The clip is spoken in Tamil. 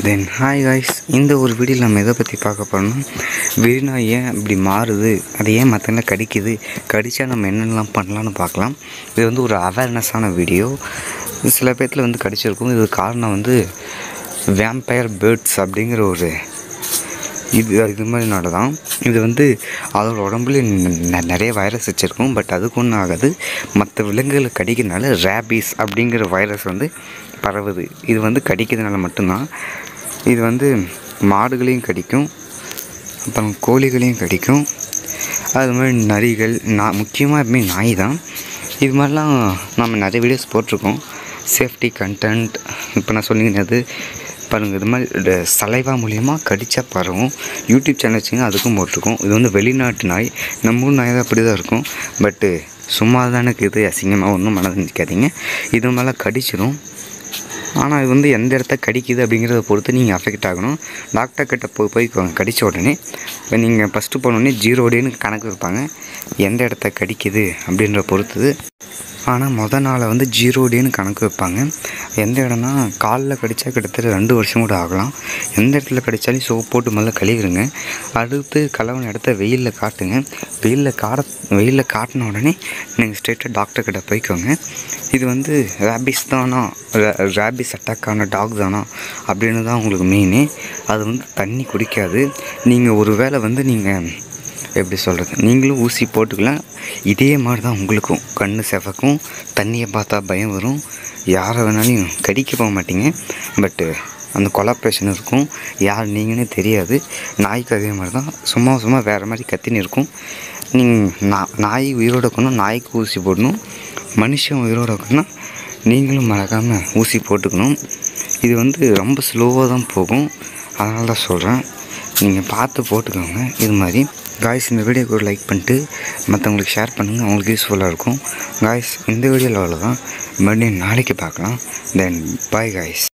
தென் ஹாய் காய்ஸ் இந்த ஒரு வீடியோவில் நம்ம எதை பற்றி பார்க்க போகிறோம்னா வெறிநாய் ஏன் இப்படி மாறுது அது ஏன் மற்றவங்கள கடிக்குது கடித்தா நம்ம என்னென்னலாம் பண்ணலாம்னு பார்க்கலாம் இது வந்து ஒரு அவேர்னஸான வீடியோ சில பேர்த்தில் வந்து கடிச்சிருக்கும் இது காரணம் வந்து வேம்பயர் பேர்ட்ஸ் அப்படிங்கிற ஒரு இது இது மாதிரினால தான் இது வந்து அதோட உடம்புல ந- நிறைய வைரஸ் வச்சுருக்கும் பட் அதுக்கு ஒன்றும் ஆகாது மற்ற விலங்குகளை கடிக்கிறதுனால ரேபீஸ் அப்படிங்கிற வைரஸ் வந்து பரவுது இது வந்து கடிக்கிறதுனால மட்டும்தான் இது வந்து மாடுகளையும் கடிக்கும் அப்புறம் கோழிகளையும் கடிக்கும் அது மாதிரி நரிகள் நான் முக்கியமாக எப்பவுமே நாய் தான் இது மாதிரிலாம் நம்ம நிறைய வீடியோஸ் போட்டிருக்கோம் சேஃப்டி கண்டென்ட் இப்போ நான் சொன்னீங்கன்னது பாருங்கள் இது மாதிரி சலைவா மூலியமாக கடிச்சா பரவும் யூடியூப் சேனல் வச்சிங்க அதுக்கும் போட்டிருக்கோம் இது வந்து வெளிநாட்டு நாய் நம்ம ஊர் நாய் தான் அப்படி தான் இருக்கும் பட்டு சும்மா தானே இருக்குது அசிங்கமாக ஒன்றும் மனது நிற்காதீங்க இது மாதிரிலாம் கடிச்சிடும் ஆனால் இது வந்து எந்த இடத்த கடிக்குது அப்படிங்கிறத பொறுத்து நீங்கள் அஃபெக்ட் ஆகணும் டாக்டர் கிட்ட போய் போய்க்கோங்க கடித்த உடனே இப்போ நீங்கள் ஃபஸ்ட்டு போனோடனே ஜீரோ டேன்னு கணக்கு வைப்பாங்க எந்த இடத்த கடிக்குது அப்படின்ற பொறுத்தது ஆனால் மொதல் நாளை வந்து ஜீரோ டேன்னு கணக்கு வைப்பாங்க எந்த இடம்னா காலில் கடித்தா கிட்டத்தட்ட ரெண்டு வருஷம் கூட ஆகலாம் எந்த இடத்துல கடித்தாலும் சோப் போட்டு முதல்ல கழுவிடுங்க அடுத்து கலவன இடத்த வெயிலில் காட்டுங்க வெயிலில் காட வெயிலில் காட்டின உடனே நீங்கள் ஸ்ட்ரெயிட்டாக டாக்டர் கிட்ட போய்க்கோங்க இது வந்து ரேபிஸ் தானா ரேபிஸ் அட்டாக் ஆன டாக் தானா அப்படின்னு தான் உங்களுக்கு மெயினே அது வந்து தண்ணி குடிக்காது நீங்கள் ஒரு வேளை வந்து நீங்கள் எப்படி சொல்கிறது நீங்களும் ஊசி போட்டுக்கலாம் இதே மாதிரி தான் உங்களுக்கும் கண்ணு செவக்கும் தண்ணியை பார்த்தா பயம் வரும் யாரை வேணாலும் கடிக்க போக மாட்டீங்க பட்டு அந்த கொலாப்ரேஷன் இருக்கும் யார் நீங்கன்னே தெரியாது நாய்க்கு அதே மாதிரி தான் சும்மா சும்மா வேறு மாதிரி கத்தின்னு இருக்கும் நீங்கள் நா- நாய் உயிரோட இருக்கணும் நாய்க்கு ஊசி போடணும் மனுஷன் உயிரோட இருக்கணும் நீங்களும் மறக்காமல் ஊசி போட்டுக்கணும் இது வந்து ரொம்ப ஸ்லோவாக தான் போகும் அதனால தான் சொல்கிறேன் நீங்கள் பார்த்து போட்டுக்கோங்க இது மாதிரி காய்ஸ் இந்த வீடியோக்கு ஒரு லைக் பண்ணிட்டு மற்றவங்களுக்கு ஷேர் பண்ணுங்கள் அவங்களுக்கு யூஸ்ஃபுல்லாக இருக்கும் காய்ஸ் இந்த வீடியோவில் அவ்வளோதான் மறுபடியும் நாளைக்கு பார்க்கலாம் தென் பாய் காய்ஸ்